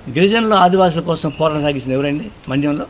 గిరిజనులు ఆదివాసుల కోసం పోరాటం సాగించింది ఎవరండి మండ్యంలో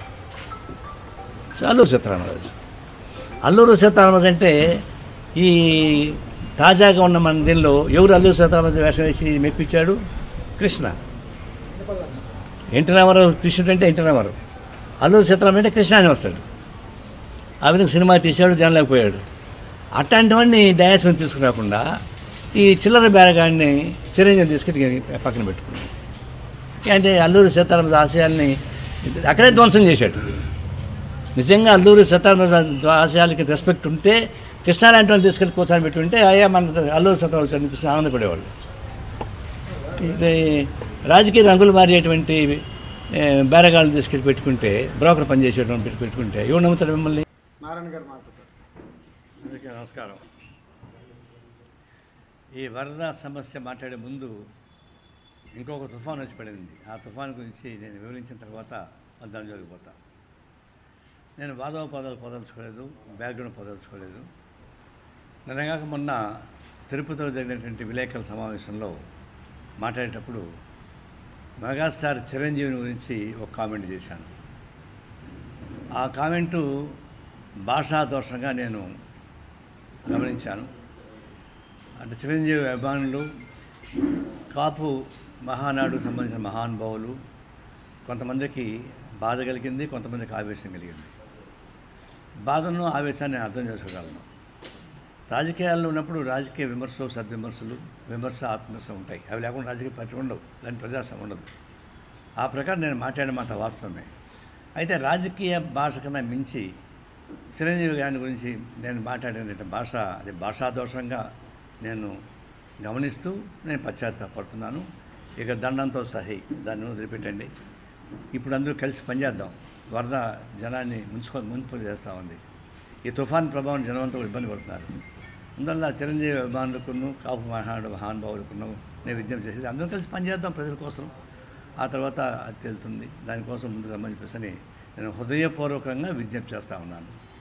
సో అల్లూరు సీతారామరాజు అల్లూరు సీతారామరాజు అంటే ఈ తాజాగా ఉన్న మన దీనిలో ఎవరు అల్లూరు సీతారామరాజు వేషం వేసి మెప్పించాడు కృష్ణ ఎన్టీ రామారావు కృష్ణుడు అంటే ఎన్టీ రామారావు అల్లూరు సీతారామరాజు అంటే కృష్ణ అని వస్తాడు ఆ విధంగా సినిమా తీశాడు జనలేకపోయాడు అట్లాంటివన్నీ డయాస్ మీద తీసుకురాకుండా ఈ చిల్లర బేరగాడిని చిరంజీవి తీసుకెళ్ళి పక్కన పెట్టుకున్నాడు అంటే అల్లూరి సీతారామరాజు ఆశయాల్ని అక్కడే ధ్వంసం చేశాడు నిజంగా అల్లూరి సీతారామరాజు ఆశయాలకి రెస్పెక్ట్ ఉంటే కృష్ణ లాంటి వాళ్ళు తీసుకెళ్ళి కూర్చొని పెట్టుంటే అయ్యా మన అల్లూరి సీతారామరాజు అనిపిస్తే ఆనందపడేవాళ్ళు ఇది రాజకీయ రంగులు మారేటువంటి ఏ, బేరగాళ్ళని తీసుకెళ్ళి పెట్టుకుంటే బ్రోకర్ పనిచేసేటువంటి పెట్టి పెట్టుకుంటే ఎవరు నమ్ముతాడు మిమ్మల్ని నారాయణ గారు మాట్లాడతారు అందరికీ నమస్కారం ఈ వరద సమస్య మాట్లాడే ముందు ఇంకొక తుఫాన్ వచ్చి పడింది ఆ తుఫాన్ గురించి నేను వివరించిన తర్వాత దాని జోలికి పోతా నేను వాదవ పదాలు పొదలుచుకోలేదు బ్యాక్గ్రౌండ్ పొదలుచుకోలేదు నిన్నగాక మొన్న తిరుపతిలో జరిగినటువంటి విలేకరుల సమావేశంలో మాట్లాడేటప్పుడు మెగాస్టార్ చిరంజీవిని గురించి ఒక కామెంట్ చేశాను ఆ కామెంటు భాషా దోషంగా నేను గమనించాను అంటే చిరంజీవి అభిమానులు కాపు మహానాడు సంబంధించిన మహానుభావులు కొంతమందికి బాధ కలిగింది కొంతమందికి ఆవేశం కలిగింది బాధను ఆవేశాన్ని నేను అర్థం చేసుకోగలను రాజకీయాల్లో ఉన్నప్పుడు రాజకీయ విమర్శలు సద్విమర్శలు విమర్శ ఆత్మవిమర్శ ఉంటాయి అవి లేకుండా రాజకీయ పార్టీ ఉండవు దాని ప్రజాస్వామ్యం ఉండదు ఆ ప్రకారం నేను మాట్లాడిన మాట వాస్తవమే అయితే రాజకీయ భాష కన్నా మించి చిరంజీవి గారి గురించి నేను మాట్లాడిన భాష అది భాషాదోషంగా నేను గమనిస్తూ నేను పశ్చాత్తాపడుతున్నాను ఇక దండంతో సహి దాన్ని వదిలిపెట్టండి ఇప్పుడు అందరూ కలిసి పనిచేద్దాం వరద జనాన్ని ముంచుకో ముంపు చేస్తూ ఉంది ఈ తుఫాన్ ప్రభావం జనమంతా కూడా ఇబ్బంది పడుతున్నారు అందువల్ల చిరంజీవి అభిమానులకును కాపు మహానుడు మహానుభావులకును నేను విజ్ఞప్తి చేసేది అందరం కలిసి పనిచేద్దాం ప్రజల కోసం ఆ తర్వాత అది తెలుస్తుంది దానికోసం ముందుకు రమ్మని చెప్పేసి నేను హృదయపూర్వకంగా విజ్ఞప్తి చేస్తూ ఉన్నాను